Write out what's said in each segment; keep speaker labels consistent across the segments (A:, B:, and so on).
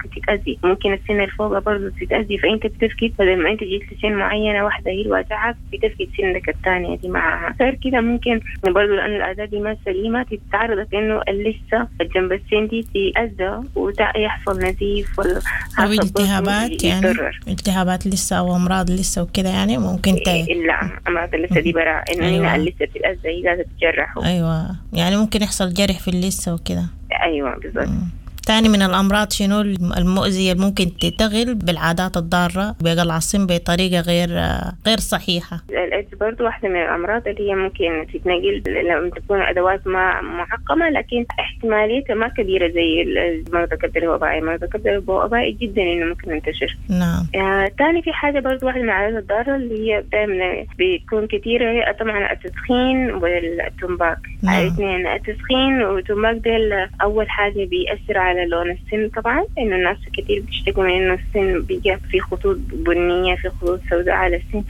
A: ممكن تتأذي ممكن السنة اللي فوقها برضه تتأذي فأنت بتفقد بدل ما أنت جيت لسن معينة واحدة هي الواجعك بتفقد سنك الثانية دي معها غير كده ممكن برضه لأنه الأعداد دي ما سليمة تتعرض إنه اللسة الجنب السن دي تتأذى ويحصل نزيف ولا
B: أو التهابات يعني التهابات لسه أو أمراض لسه وكده يعني ممكن ت...
A: لا أمراض اللسة دي برا إنه
B: أيوة.
A: هنا اللسة بتتأذى هي لازم تتجرح
B: أيوة يعني ممكن يحصل جرح في اللسة وكده
A: أيوة بالضبط
B: تاني من الأمراض شنو المؤذية اللي ممكن تتغل بالعادات الضارة بقلع السن بطريقة غير غير صحيحة
A: الإيدز برضو واحدة من الأمراض اللي هي ممكن تتنقل لما تكون أدوات ما محقمة لكن احتماليتها ما كبيرة زي مرضى الكبد الوبائي مرضى الكبد الوبائي جدا إنه ممكن ينتشر
B: نعم
A: آه تاني في حاجة برضو واحدة من العادات الضارة اللي هي دائما بتكون كثيرة هي طبعا التدخين والتمباك
B: نعم.
A: الاثنين التدخين والتمباك ده أول حاجة بيأثر على لون السن طبعا إنه الناس كثير بتشتكوا من إنه السن بيجي في خطوط بنية في خطوط سوداء على السن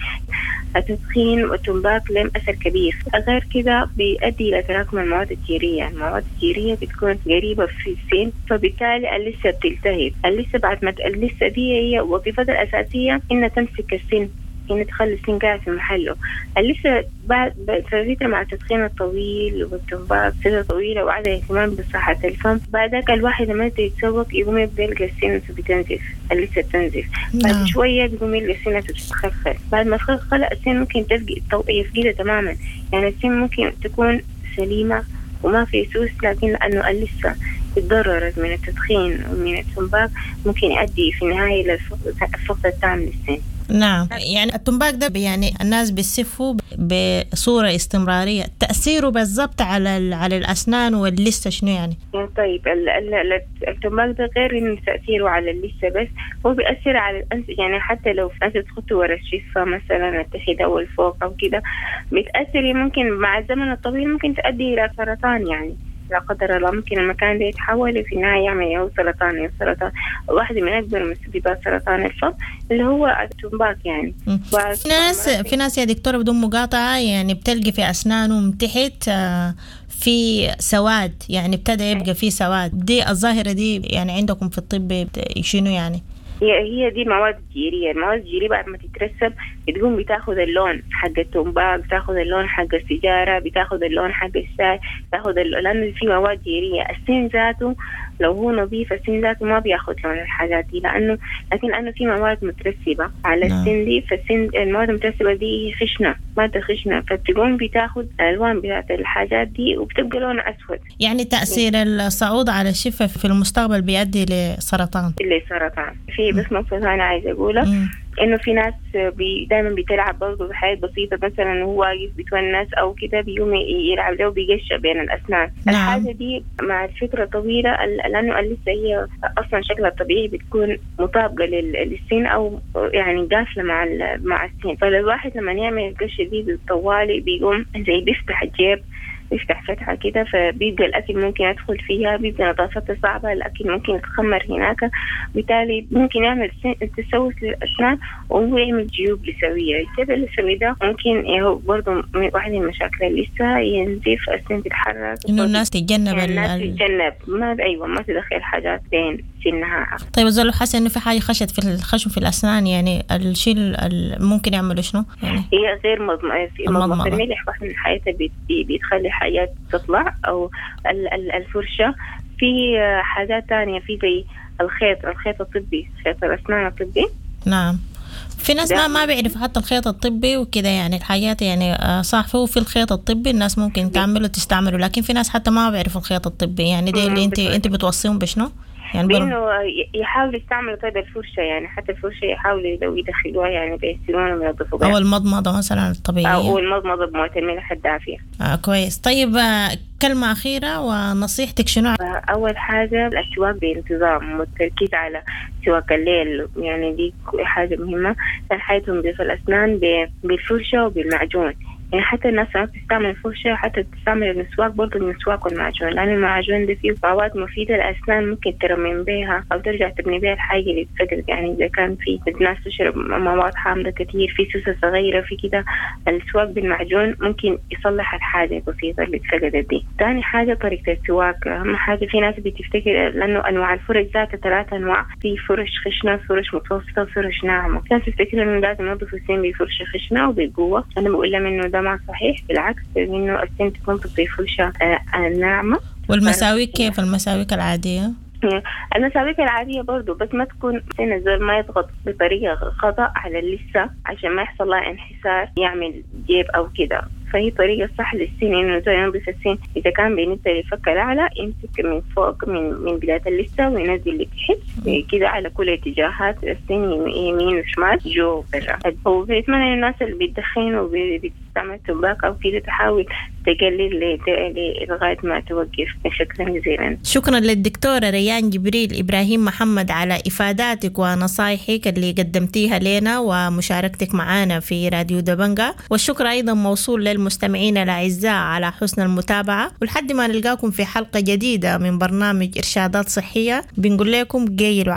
A: التدخين والتمباك لهم أثر كبير غير كده بيؤدي إلى تراكم المواد الجيرية المواد الجيرية بتكون قريبة في السن فبالتالي اللثة بتلتهب اللثة بعد ما اللثة دي هي وظيفتها الأساسية إنها تمسك السن إن تخلي السن قاعد في محله اللثة بعد فترة مع التدخين الطويل والتنباك فترة طويلة وعدم اهتمام بصحة الفم بعدك الواحد لما يبدأ يتسوق يقوم يبدأ يلقى السن بتنزف اللثة بتنزف بعد
B: نعم.
A: شوية بيقوم يلقى السنة تتخلخل بعد ما تخلخل السن ممكن تفقد يفقدها تماما يعني السن ممكن تكون سليمة وما في سوس لكن لأنه اللثة اتضررت من التدخين ومن التنباك ممكن يؤدي في النهاية إلى الفقد التام للسن
B: نعم يعني التمباك ده يعني الناس بيسفوا بصورة استمرارية تأثيره بالضبط على ال- على الأسنان واللثة شنو يعني
A: طيب ال- ال- ال- التمباك ده غير انه تأثيره على اللثة بس هو بيأثر على الأنف يعني حتى لو أنت تخط ورا الشفة مثلا التحت أو الفوق أو كده بتأثر ممكن مع الزمن الطويل ممكن تؤدي إلى سرطان يعني لا قدر الله ممكن المكان ده يتحول وفي النهاية يعمل يا هو سرطان يا سرطان واحدة من أكبر مسببات سرطان الفم اللي هو التمباك يعني
B: مم.
A: بعد-
B: في ناس في ناس يا دكتورة بدون مقاطعة يعني بتلقي في أسنانهم تحت آه، في سواد يعني ابتدى يبقى في سواد دي الظاهرة دي يعني عندكم في الطب بت- شنو يعني
A: هي هي دي مواد جيرية المواد الجيرية بعد ما تترسب بتقوم بتاخذ اللون حق التمباك بتاخذ اللون حق السيجارة بتاخذ اللون حق الشاي بتاخذ اللون لأنه في مواد جيرية السن ذاته لو هو نظيف السن ذاته ما بياخذ لون الحاجات دي لأنه لكن لأنه في مواد مترسبة على
B: نعم.
A: السن دي فالسن المواد المترسبة دي هي خشنة مادة خشنة فبتقوم بتاخذ الألوان بتاعت الحاجات دي وبتبقى لونها أسود
B: يعني تأثير الصعود على الشفة في المستقبل بيؤدي لسرطان
A: اللي سرطان في بس نقطة ثانية عايزة أقولها
B: مم.
A: انه في ناس بي دايما بتلعب برضه بحاجات بسيطه مثلا وهو واقف بتونس او كده بيقوم ي- يلعب له بيقشع بين الاسنان
B: نعم.
A: الحاجه دي مع الفتره طويله ال- لانه اللثه هي اصلا شكلها الطبيعي بتكون مطابقه لل- للسن او يعني قافله مع ال- مع السن فالواحد لما يعمل القشه دي طوالي بيقوم زي بيفتح الجيب يفتح فتحة كده فبيبقى الأكل ممكن يدخل فيها بيبقى نظافتها صعبة الأكل ممكن يتخمر هناك بالتالي ممكن يعمل سن- تسوس للأسنان وهو يعمل جيوب لثوية الجيب اللثوي ده ممكن هو برضه من واحد من المشاكل اللي لسه ينزف السن تتحرك
B: إنه الناس تتجنب
A: يعني
B: ال-
A: الناس
B: ال-
A: تتجنب ما أيوة ما تدخل حاجات بين سنها
B: طيب إذا لو حاسة إنه في حاجة خشت في الخشم في الأسنان يعني الشيء ال- ممكن يعملوا شنو؟ يعني
A: هي غير مضمضة في
B: المضمضة.
A: مضمضة الملح واحدة من حياتها بت- بي- بتخلي حاجات تطلع أو ال- ال- الفرشة في آه، حاجات تانية في زي الخيط الخيط الطبي خيط الأسنان الطبي
B: نعم في ناس ما
A: ده-
B: ما بيعرفوا حتى الخيط الطبي وكده يعني الحاجات يعني آه، صح هو في الخيط الطبي الناس ممكن تعمله تستعمله لكن في ناس حتى ما بيعرفوا الخيط الطبي يعني ده
A: مم،
B: اللي انت
A: بالضبط.
B: انت بتوصيهم بشنو؟ يعني برضه
A: بانه ي- يحاولوا يستعملوا طيب الفرشه يعني حتى الفرشه يحاولوا لو يدخلوها يعني بيغسلوها وينظفوا
B: او
A: بها
B: المضمضه مثلا الطبيعيه
A: او المضمضه بمويه الملح الدافيه
B: آه كويس طيب آه كلمه اخيره ونصيحتك شنو؟
A: اول حاجه الاسواق بانتظام والتركيز على سواق الليل يعني دي حاجه مهمه ثاني حاجه تنظيف الاسنان ب- بالفرشه وبالمعجون يعني حتى الناس ما بتستعمل الفرشة حتى بتستعمل المسواك برضه المسواك والمعجون لأن المعجون ده فيه مواد مفيدة للأسنان ممكن ترمم بها أو ترجع تبني بها الحاجة اللي اتفقدت يعني إذا كان في الناس تشرب مواد حامضة كتير في سوسة صغيرة في كده السواك بالمعجون ممكن يصلح الحاجة البسيطة اللي اتفقدت دي تاني حاجة طريقة السواك أهم حاجة في ناس بتفتكر لأنه أنواع الفرش ذاتها ثلاثة أنواع في فرش خشنة فرش متوسطة وفرش ناعمة ناس تفتكر إنه لازم ينظف السن بفرشة خشنة وبقوة أنا بقول لهم إنه ده ما صحيح بالعكس إنه السن تنظف بفرشة آه ناعمة
B: والمساويك كيف المساويك العادية؟
A: المساويك العادية برضو بس ما تكون سن الزول ما يضغط بطريقة خطأ على اللثة عشان ما يحصل لها انحسار يعمل جيب أو كده فهي طريقة صح للسن إنه زي ينظف السن إذا كان بالنسبة للفك الأعلى يمسك من فوق من من بداية اللثة وينزل لتحت كده على كل اتجاهات السن يمين وشمال جو وبرا وبيتمنى الناس اللي بتدخن وبتستعمل تباك أو كده تحاول تقلل لغاية ما توقف شكرا جزيلا
B: شكرا للدكتورة ريان جبريل إبراهيم محمد على إفاداتك ونصائحك اللي قدمتيها لنا ومشاركتك معنا في راديو دبنجا والشكر أيضا موصول للمستمعين الأعزاء على حسن المتابعة ولحد ما نلقاكم في حلقة جديدة من برنامج إرشادات صحية بنقول لكم قيلوا